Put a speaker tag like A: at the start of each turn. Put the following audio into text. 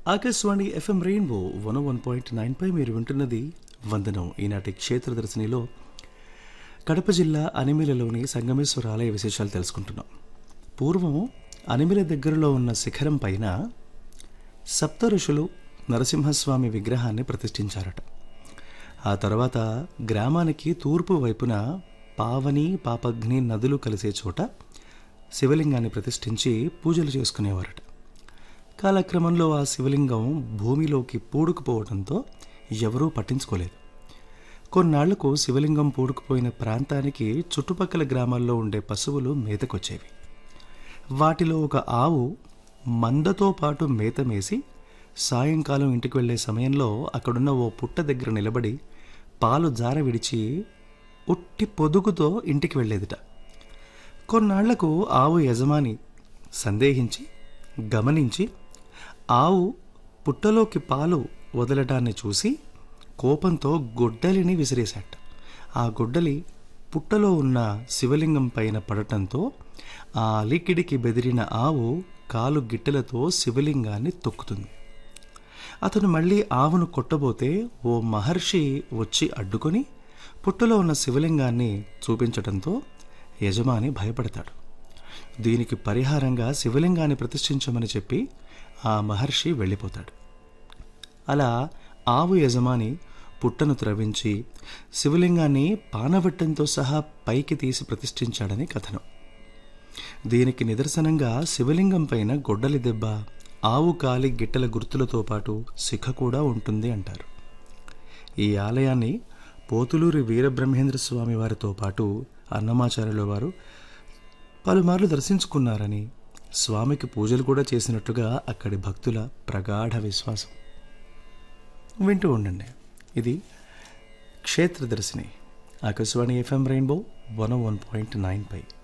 A: Akashvani FM rainbow one one point nine పై మీరు వింటున్నది వందనం ఈనాటి క్షేత్ర దర్శనిలో కడప జిల్లా అనిమిలలోని సంగమేశ్వర ఆలయ విశేషాలు తెలుసుకుంటున్నాం పూర్వం అనిమిల దగ్గరలో ఉన్న శిఖరం పైన సప్త ఋషులు నరసింహస్వామి విగ్రహాన్ని ప్రతిష్ఠించారట ఆ తర్వాత గ్రామానికి తూర్పు వైపున పావని పాపగ్ని నదులు కలిసే చోట శివలింగాన్ని ప్రతిష్ఠించి పూజలు చేసుకునేవారట కాలక్రమంలో ఆ శివలింగం భూమిలోకి పూడుకుపోవడంతో ఎవరూ పట్టించుకోలేదు కొన్నాళ్లకు శివలింగం పూడుకుపోయిన ప్రాంతానికి చుట్టుపక్కల గ్రామాల్లో ఉండే పశువులు మేతకొచ్చేవి వాటిలో ఒక ఆవు మందతో పాటు మేత మేసి సాయంకాలం ఇంటికి వెళ్ళే సమయంలో అక్కడున్న ఓ పుట్ట దగ్గర నిలబడి పాలు జార విడిచి ఉట్టి పొదుగుతో ఇంటికి వెళ్ళేదిట కొన్నాళ్లకు ఆవు యజమాని సందేహించి గమనించి ఆవు పుట్టలోకి పాలు వదలటాన్ని చూసి కోపంతో గొడ్డలిని విసిరేశాట ఆ గొడ్డలి పుట్టలో ఉన్న శివలింగం పైన పడటంతో ఆ అలికిడికి బెదిరిన ఆవు కాలు గిట్టెలతో శివలింగాన్ని తొక్కుతుంది అతను మళ్ళీ ఆవును కొట్టబోతే ఓ మహర్షి వచ్చి అడ్డుకొని పుట్టలో ఉన్న శివలింగాన్ని చూపించడంతో యజమాని భయపడతాడు దీనికి పరిహారంగా శివలింగాన్ని ప్రతిష్ఠించమని చెప్పి ఆ మహర్షి వెళ్ళిపోతాడు అలా ఆవు యజమాని పుట్టను త్రవించి శివలింగాన్ని పానవట్టంతో సహా పైకి తీసి ప్రతిష్ఠించాడని కథనం దీనికి నిదర్శనంగా శివలింగం పైన గొడ్డలి దెబ్బ ఆవు కాలి గిట్టల గుర్తులతో పాటు శిఖ కూడా ఉంటుంది అంటారు ఈ ఆలయాన్ని పోతులూరి వీరబ్రహ్మేంద్ర స్వామి వారితో పాటు అన్నమాచార్యుల వారు పలుమార్లు దర్శించుకున్నారని స్వామికి పూజలు కూడా చేసినట్టుగా అక్కడి భక్తుల ప్రగాఢ విశ్వాసం వింటూ ఉండండి ఇది క్షేత్రదర్శిని Akashvani FM rainbow one one point nine పై